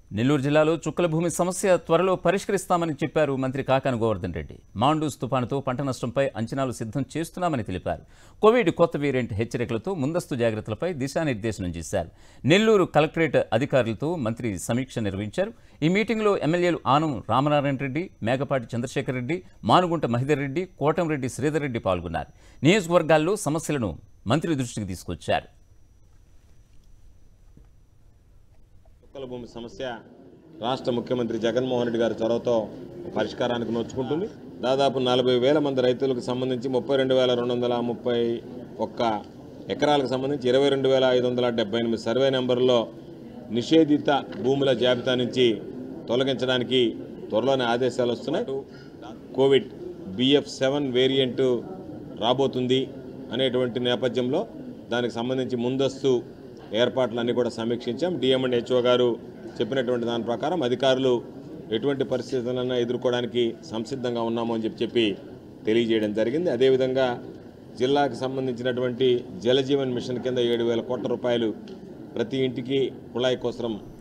నెల్లూరు జిల్లాలో చుక్కల భూమి సమస్య త్వరలో పరిష్కరిస్తామని చెప్పారు మంత్రి కాకాని గోవర్ధన్ రెడ్డి మాండూస్ తుపానుతో పంట నష్టంపై అంచనాలు సిద్ధం చేస్తున్నామని తెలిపారు కోవిడ్ కొత్త వేరియంట్ హెచ్చరికలతో ముందస్తు జాగ్రత్తలపై దిశానిర్దేశనం చేశారు నెల్లూరు కలెక్టరేట్ అధికారులతో మంత్రి సమీక్ష నిర్వహించారు ఈ మీటింగ్లో ఎమ్మెల్యేలు ఆనం రామనారాయణ రెడ్డి మేకపాటి చంద్రశేఖర్ రెడ్డి మానుగుంట మహిదర్ రెడ్డి కోటంరెడ్డి శ్రీధర్ రెడ్డి పాల్గొన్నారు నియోజకవర్గాల్లో సమస్యలను మంత్రి దృష్టికి తీసుకొచ్చారు చుక్కల భూమి సమస్య రాష్ట్ర ముఖ్యమంత్రి జగన్మోహన్ రెడ్డి గారి చొరవతో పరిష్కారానికి నోచుకుంటుంది దాదాపు నలభై వేల మంది రైతులకు సంబంధించి ముప్పై రెండు వేల రెండు వందల ముప్పై ఒక్క ఎకరాలకు సంబంధించి ఇరవై రెండు వేల ఐదు వందల డెబ్బై ఎనిమిది సర్వే నెంబర్లో నిషేధిత భూముల జాబితా నుంచి తొలగించడానికి త్వరలోనే ఆదేశాలు వస్తున్నాయి కోవిడ్ బిఎఫ్ సెవెన్ వేరియంట్ రాబోతుంది అనేటువంటి నేపథ్యంలో దానికి సంబంధించి ముందస్తు ఏర్పాట్లన్నీ కూడా సమీక్షించాం డిఎం అండ్ హెచ్ఓ గారు చెప్పినటువంటి దాని ప్రకారం అధికారులు ఎటువంటి పరిస్థితులైనా ఎదుర్కోవడానికి సంసిద్ధంగా ఉన్నాము అని చెప్పి చెప్పి తెలియజేయడం జరిగింది అదేవిధంగా జిల్లాకు సంబంధించినటువంటి జలజీవన్ మిషన్ కింద ఏడు వేల కోట్ల రూపాయలు ప్రతి ఇంటికి కుళాయి కోసరం